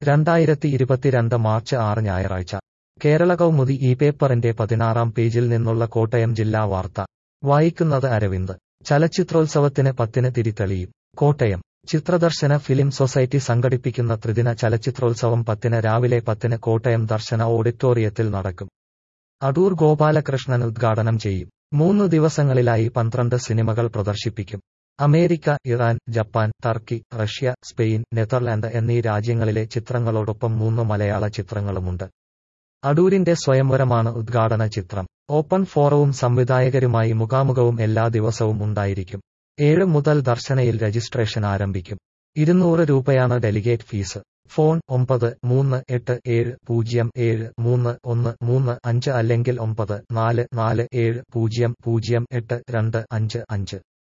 രണ്ടായിരത്തി ഇരുപത്തിരണ്ട് മാർച്ച് ആറ് ഞായറാഴ്ച കേരള കൗമുദി ഈ പേപ്പറിന്റെ പതിനാറാം പേജിൽ നിന്നുള്ള കോട്ടയം ജില്ലാ വാർത്ത വായിക്കുന്നത് അരവിന്ദ് ചലച്ചിത്രോത്സവത്തിന് പത്തിന് തിരിതെളിയും കോട്ടയം ചിത്രദർശന ഫിലിം സൊസൈറ്റി സംഘടിപ്പിക്കുന്ന ത്രിദിന ചലച്ചിത്രോത്സവം പത്തിന് രാവിലെ പത്തിന് കോട്ടയം ദർശന ഓഡിറ്റോറിയത്തിൽ നടക്കും അടൂർ ഗോപാലകൃഷ്ണൻ ഉദ്ഘാടനം ചെയ്യും മൂന്നു ദിവസങ്ങളിലായി പന്ത്രണ്ട് സിനിമകൾ പ്രദർശിപ്പിക്കും America Iran Japan Turkey Russia Spain Netherland എന്നീ രാജ്യങ്ങളിലെ ചിത്രങ്ങളോടൊപ്പം മൂന്ന് മലയാള ചിത്രങ്ങളുമുണ്ട് അടൂരിന്റെ സ്വയംവരമാണ് ഉദ്ഘാടന ചിത്രം ഓപ്പൺ ഫോറവും സംവിധായകരുമായി മുഖാമുഖവും എല്ലാ ദിവസവും ഉണ്ടായിരിക്കും ഏഴ് മുതൽ ദർശനയിൽ രജിസ്ട്രേഷൻ ആരംഭിക്കും ഇരുന്നൂറ് രൂപയാണ് ഡെലിഗേറ്റ് ഫീസ് ഫോൺ ഒമ്പത് മൂന്ന് എട്ട് ഏഴ് പൂജ്യം ഏഴ് മൂന്ന് ഒന്ന് മൂന്ന് അഞ്ച് അല്ലെങ്കിൽ ഒമ്പത് നാല് നാല് ഏഴ് പൂജ്യം പൂജ്യം എട്ട് രണ്ട് അഞ്ച് അഞ്ച്